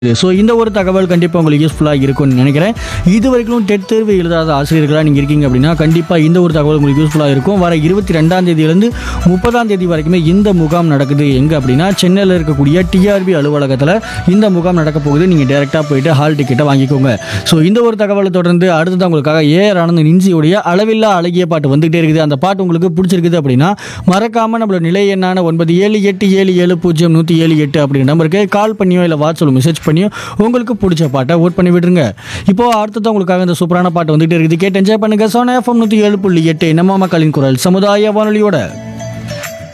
so இந்த ஒரு தகவல் கண்டிப்பாக உங்களுக்கு யூஸ்ஃபுல்லாக இருக்கும்னு நினைக்கிறேன் இது வரைக்கும் டெட் தேர்வு எழுதாத ஆசிரியர்களாக நீங்கள் இருக்கீங்க அப்படின்னா கண்டிப்பாக இந்த ஒரு தகவல் உங்களுக்கு யூஸ்ஃபுல்லாக இருக்கும் வர இருபத்தி ரெண்டாம் தேதியிலேருந்து முப்பதாம் தேதி வரைக்குமே இந்த முகாம் நடக்குது எங்கே அப்படின்னா சென்னையில் இருக்கக்கூடிய டிஆர்பி அலுவலகத்தில் இந்த முகாம் நடக்க போகுது நீங்கள் டேரெக்டாக போயிட்டு ஹால் டிக்கெட்டை வாங்கிக்கோங்க ஸோ இந்த ஒரு தகவலை தொடர்ந்து அடுத்தது உங்களுக்காக ஏஆர் ஆனந்த் நின்சியுடைய அளவில்லா அழகிய பாட்டு வந்துகிட்டே இருக்குது அந்த பாட்டு உங்களுக்கு பிடிச்சிருக்குது அப்படின்னா மறக்காமல் நம்மளோட நிலை எண்ணான ஒன்பது ஏழு எட்டு ஏழு ஏழு பூஜ்ஜியம் நூற்றி ஏழு எட்டு அப்படிங்கிற நம்பருக்கு கால் பண்ணியோ இல்லை வாட்ஸ்அப்பில் மெசேஜ் பண்ணியோ உங்களுக்கு பிடிச்ச பாட்டை ஓட் பண்ணி விட்டுருங்க இப்போ அடுத்தது உங்களுக்காக இந்த சூப்பரான பாட்டு வந்துகிட்டே இருக்குது கேட்டு என்ஜாய் பண்ணுங்க சோனா எஃப்எம் நூற்றி ஏழு புள்ளி எட்டு நம்ம மக்களின் குரல் சமுதாய வானொலியோட